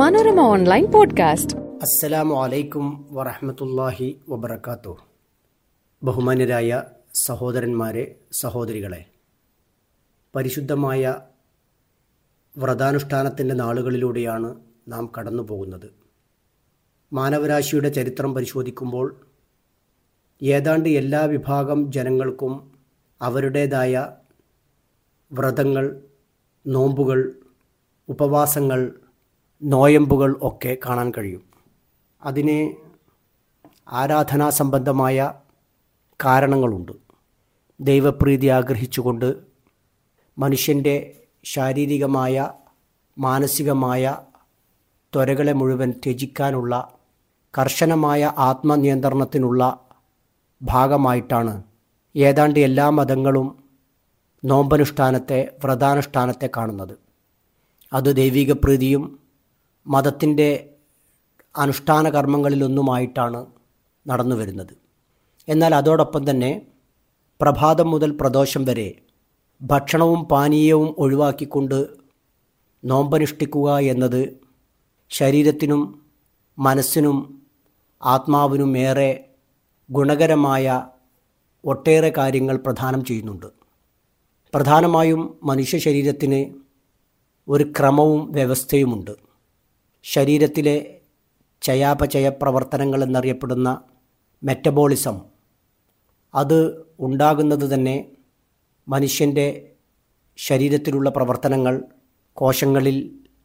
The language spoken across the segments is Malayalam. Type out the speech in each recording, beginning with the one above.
മനോരമ ഓൺലൈൻ പോഡ്കാസ്റ്റ് അസ്സലാമു അലൈക്കും വറഹമത്തല്ലാഹി വബർക്കാത്തു ബഹുമാന്യരായ സഹോദരന്മാരെ സഹോദരികളെ പരിശുദ്ധമായ വ്രതാനുഷ്ഠാനത്തിൻ്റെ നാളുകളിലൂടെയാണ് നാം കടന്നു പോകുന്നത് മാനവരാശിയുടെ ചരിത്രം പരിശോധിക്കുമ്പോൾ ഏതാണ്ട് എല്ലാ വിഭാഗം ജനങ്ങൾക്കും അവരുടേതായ വ്രതങ്ങൾ നോമ്പുകൾ ഉപവാസങ്ങൾ നോയമ്പുകൾ ഒക്കെ കാണാൻ കഴിയും അതിന് ആരാധനാ സംബന്ധമായ കാരണങ്ങളുണ്ട് ദൈവപ്രീതി ആഗ്രഹിച്ചുകൊണ്ട് മനുഷ്യൻ്റെ ശാരീരികമായ മാനസികമായ ത്വരകളെ മുഴുവൻ ത്യജിക്കാനുള്ള കർശനമായ ആത്മനിയന്ത്രണത്തിനുള്ള ഭാഗമായിട്ടാണ് ഏതാണ്ട് എല്ലാ മതങ്ങളും നോമ്പനുഷ്ഠാനത്തെ വ്രതാനുഷ്ഠാനത്തെ കാണുന്നത് അത് ദൈവിക പ്രീതിയും മതത്തിൻ്റെ അനുഷ്ഠാന കർമ്മങ്ങളിലൊന്നുമായിട്ടാണ് നടന്നു വരുന്നത് എന്നാൽ അതോടൊപ്പം തന്നെ പ്രഭാതം മുതൽ പ്രദോഷം വരെ ഭക്ഷണവും പാനീയവും ഒഴിവാക്കിക്കൊണ്ട് നോമ്പനുഷ്ഠിക്കുക എന്നത് ശരീരത്തിനും മനസ്സിനും ആത്മാവിനും ഏറെ ഗുണകരമായ ഒട്ടേറെ കാര്യങ്ങൾ പ്രദാനം ചെയ്യുന്നുണ്ട് പ്രധാനമായും മനുഷ്യ ശരീരത്തിന് ഒരു ക്രമവും വ്യവസ്ഥയുമുണ്ട് ശരീരത്തിലെ ചയാപചയ പ്രവർത്തനങ്ങൾ എന്നറിയപ്പെടുന്ന മെറ്റബോളിസം അത് ഉണ്ടാകുന്നത് തന്നെ മനുഷ്യൻ്റെ ശരീരത്തിലുള്ള പ്രവർത്തനങ്ങൾ കോശങ്ങളിൽ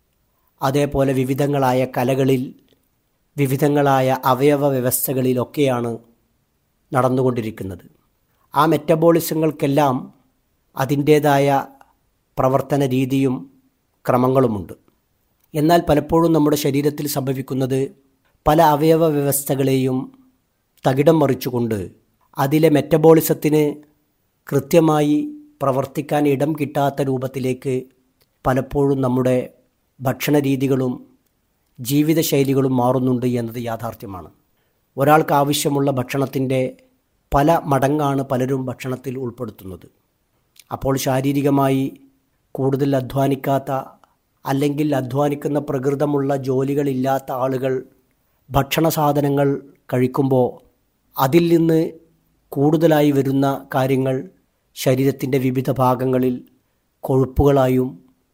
അതേപോലെ വിവിധങ്ങളായ കലകളിൽ വിവിധങ്ങളായ അവയവ വ്യവസ്ഥകളിലൊക്കെയാണ് നടന്നുകൊണ്ടിരിക്കുന്നത് ആ മെറ്റബോളിസങ്ങൾക്കെല്ലാം അതിൻ്റേതായ പ്രവർത്തന രീതിയും ക്രമങ്ങളുമുണ്ട് എന്നാൽ പലപ്പോഴും നമ്മുടെ ശരീരത്തിൽ സംഭവിക്കുന്നത് പല അവയവ വ്യവസ്ഥകളെയും തകിടം മറിച്ചുകൊണ്ട് അതിലെ മെറ്റബോളിസത്തിന് കൃത്യമായി പ്രവർത്തിക്കാൻ ഇടം കിട്ടാത്ത രൂപത്തിലേക്ക് പലപ്പോഴും നമ്മുടെ ഭക്ഷണ രീതികളും ജീവിതശൈലികളും മാറുന്നുണ്ട് എന്നത് യാഥാർത്ഥ്യമാണ് ഒരാൾക്ക് ആവശ്യമുള്ള ഭക്ഷണത്തിൻ്റെ പല മടങ്ങാണ് പലരും ഭക്ഷണത്തിൽ ഉൾപ്പെടുത്തുന്നത് അപ്പോൾ ശാരീരികമായി കൂടുതൽ അധ്വാനിക്കാത്ത അല്ലെങ്കിൽ അധ്വാനിക്കുന്ന പ്രകൃതമുള്ള ജോലികളില്ലാത്ത ആളുകൾ ഭക്ഷണ സാധനങ്ങൾ കഴിക്കുമ്പോൾ അതിൽ നിന്ന് കൂടുതലായി വരുന്ന കാര്യങ്ങൾ ശരീരത്തിൻ്റെ വിവിധ ഭാഗങ്ങളിൽ കൊഴുപ്പുകളായും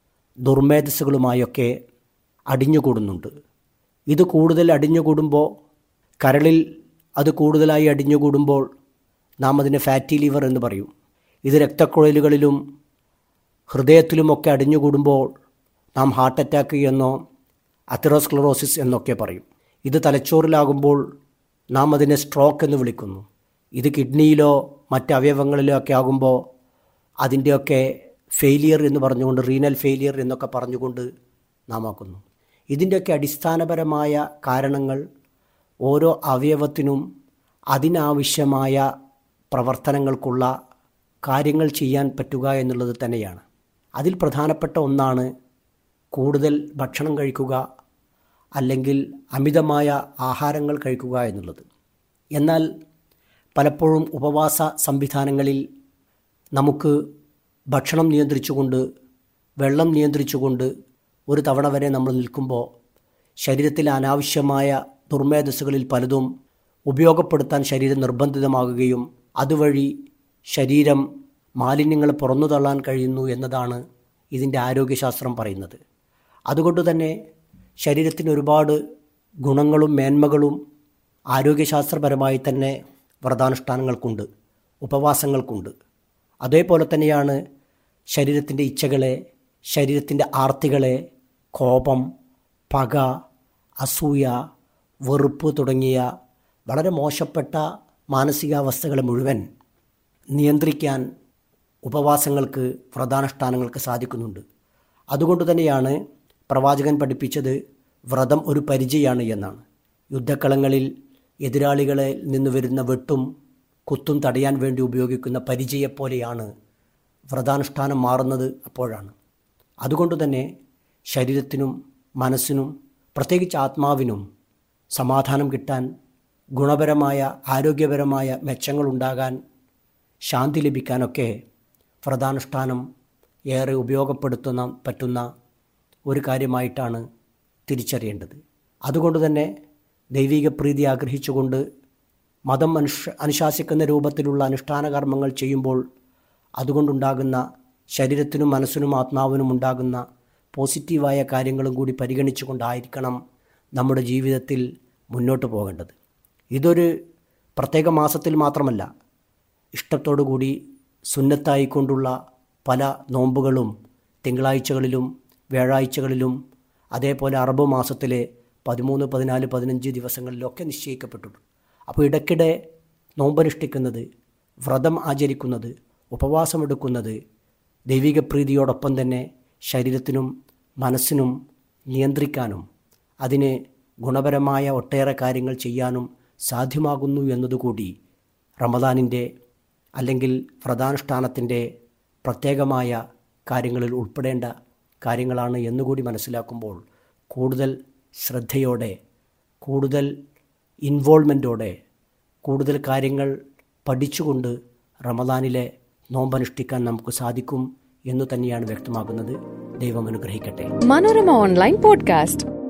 ദുർമേധസ്സുകളുമായൊക്കെ അടിഞ്ഞുകൂടുന്നുണ്ട് ഇത് കൂടുതൽ അടിഞ്ഞുകൂടുമ്പോൾ കരളിൽ അത് കൂടുതലായി അടിഞ്ഞുകൂടുമ്പോൾ നാം അതിനെ ഫാറ്റി ലിവർ എന്ന് പറയും ഇത് രക്തക്കുഴലുകളിലും ഹൃദയത്തിലുമൊക്കെ അടിഞ്ഞുകൂടുമ്പോൾ നാം ഹാർട്ട് അറ്റാക്ക് എന്നോ അത്തിറോസ്ക്ലറോസിസ് എന്നൊക്കെ പറയും ഇത് തലച്ചോറിലാകുമ്പോൾ നാം അതിനെ സ്ട്രോക്ക് എന്ന് വിളിക്കുന്നു ഇത് കിഡ്നിയിലോ മറ്റ് അവയവങ്ങളിലോ ഒക്കെ ആകുമ്പോൾ അതിൻ്റെയൊക്കെ ഫെയിലിയർ എന്ന് പറഞ്ഞുകൊണ്ട് റീനൽ ഫെയിലിയർ എന്നൊക്കെ പറഞ്ഞുകൊണ്ട് നാം ആക്കുന്നു ഇതിൻ്റെയൊക്കെ അടിസ്ഥാനപരമായ കാരണങ്ങൾ ഓരോ അവയവത്തിനും അതിനാവശ്യമായ പ്രവർത്തനങ്ങൾക്കുള്ള കാര്യങ്ങൾ ചെയ്യാൻ പറ്റുക എന്നുള്ളത് തന്നെയാണ് അതിൽ പ്രധാനപ്പെട്ട ഒന്നാണ് കൂടുതൽ ഭക്ഷണം കഴിക്കുക അല്ലെങ്കിൽ അമിതമായ ആഹാരങ്ങൾ കഴിക്കുക എന്നുള്ളത് എന്നാൽ പലപ്പോഴും ഉപവാസ സംവിധാനങ്ങളിൽ നമുക്ക് ഭക്ഷണം നിയന്ത്രിച്ചുകൊണ്ട് വെള്ളം നിയന്ത്രിച്ചുകൊണ്ട് ഒരു തവണ വരെ നമ്മൾ നിൽക്കുമ്പോൾ ശരീരത്തിലെ അനാവശ്യമായ ദുർമേധസ്സുകളിൽ പലതും ഉപയോഗപ്പെടുത്താൻ ശരീരം നിർബന്ധിതമാകുകയും അതുവഴി ശരീരം മാലിന്യങ്ങൾ പുറന്നു തള്ളാൻ കഴിയുന്നു എന്നതാണ് ഇതിൻ്റെ ആരോഗ്യശാസ്ത്രം പറയുന്നത് അതുകൊണ്ട് തന്നെ ശരീരത്തിന് ഒരുപാട് ഗുണങ്ങളും മേന്മകളും ആരോഗ്യശാസ്ത്രപരമായി തന്നെ വ്രതാനുഷ്ഠാനങ്ങൾക്കുണ്ട് ഉപവാസങ്ങൾക്കുണ്ട് അതേപോലെ തന്നെയാണ് ശരീരത്തിൻ്റെ ഇച്ഛകളെ ശരീരത്തിൻ്റെ ആർത്തികളെ കോപം പക അസൂയ വെറുപ്പ് തുടങ്ങിയ വളരെ മോശപ്പെട്ട മാനസികാവസ്ഥകളെ മുഴുവൻ നിയന്ത്രിക്കാൻ ഉപവാസങ്ങൾക്ക് വ്രതാനുഷ്ഠാനങ്ങൾക്ക് സാധിക്കുന്നുണ്ട് അതുകൊണ്ട് തന്നെയാണ് പ്രവാചകൻ പഠിപ്പിച്ചത് വ്രതം ഒരു പരിചയമാണ് എന്നാണ് യുദ്ധക്കളങ്ങളിൽ എതിരാളികളെ നിന്ന് വരുന്ന വെട്ടും കുത്തും തടയാൻ വേണ്ടി ഉപയോഗിക്കുന്ന പരിചയപ്പോലെയാണ് വ്രതാനുഷ്ഠാനം മാറുന്നത് അപ്പോഴാണ് അതുകൊണ്ട് തന്നെ ശരീരത്തിനും മനസ്സിനും പ്രത്യേകിച്ച് ആത്മാവിനും സമാധാനം കിട്ടാൻ ഗുണപരമായ ആരോഗ്യപരമായ മെച്ചങ്ങളുണ്ടാകാൻ ശാന്തി ലഭിക്കാനൊക്കെ വ്രതാനുഷ്ഠാനം ഏറെ ഉപയോഗപ്പെടുത്തുന്ന പറ്റുന്ന ഒരു കാര്യമായിട്ടാണ് തിരിച്ചറിയേണ്ടത് അതുകൊണ്ട് തന്നെ ദൈവിക പ്രീതി ആഗ്രഹിച്ചുകൊണ്ട് മതം അനുഷ അനുശാസിക്കുന്ന രൂപത്തിലുള്ള അനുഷ്ഠാന കർമ്മങ്ങൾ ചെയ്യുമ്പോൾ അതുകൊണ്ടുണ്ടാകുന്ന ശരീരത്തിനും മനസ്സിനും ആത്മാവിനും ഉണ്ടാകുന്ന പോസിറ്റീവായ കാര്യങ്ങളും കൂടി പരിഗണിച്ചുകൊണ്ടായിരിക്കണം നമ്മുടെ ജീവിതത്തിൽ മുന്നോട്ട് പോകേണ്ടത് ഇതൊരു പ്രത്യേക മാസത്തിൽ മാത്രമല്ല ഇഷ്ടത്തോടു കൂടി സുന്നത്തായിക്കൊണ്ടുള്ള പല നോമ്പുകളും തിങ്കളാഴ്ചകളിലും വ്യാഴാഴ്ചകളിലും അതേപോലെ അറബ് മാസത്തിലെ പതിമൂന്ന് പതിനാല് പതിനഞ്ച് ദിവസങ്ങളിലൊക്കെ നിശ്ചയിക്കപ്പെട്ടിട്ടുണ്ട് അപ്പോൾ ഇടയ്ക്കിടെ നോമ്പനുഷ്ഠിക്കുന്നത് വ്രതം ആചരിക്കുന്നത് ഉപവാസമെടുക്കുന്നത് ദൈവിക പ്രീതിയോടൊപ്പം തന്നെ ശരീരത്തിനും മനസ്സിനും നിയന്ത്രിക്കാനും അതിന് ഗുണപരമായ ഒട്ടേറെ കാര്യങ്ങൾ ചെയ്യാനും സാധ്യമാകുന്നു എന്നതുകൂടി റമദാനിൻ്റെ അല്ലെങ്കിൽ വ്രതാനുഷ്ഠാനത്തിൻ്റെ പ്രത്യേകമായ കാര്യങ്ങളിൽ ഉൾപ്പെടേണ്ട കാര്യങ്ങളാണ് എന്നുകൂടി മനസ്സിലാക്കുമ്പോൾ കൂടുതൽ ശ്രദ്ധയോടെ കൂടുതൽ ഇൻവോൾവ്മെൻറ്റോടെ കൂടുതൽ കാര്യങ്ങൾ പഠിച്ചുകൊണ്ട് റമദാനിലെ നോമ്പനുഷ്ഠിക്കാൻ നമുക്ക് സാധിക്കും എന്നു തന്നെയാണ് വ്യക്തമാകുന്നത് ദൈവം അനുഗ്രഹിക്കട്ടെ മനോരമ ഓൺലൈൻ പോഡ്കാസ്റ്റ്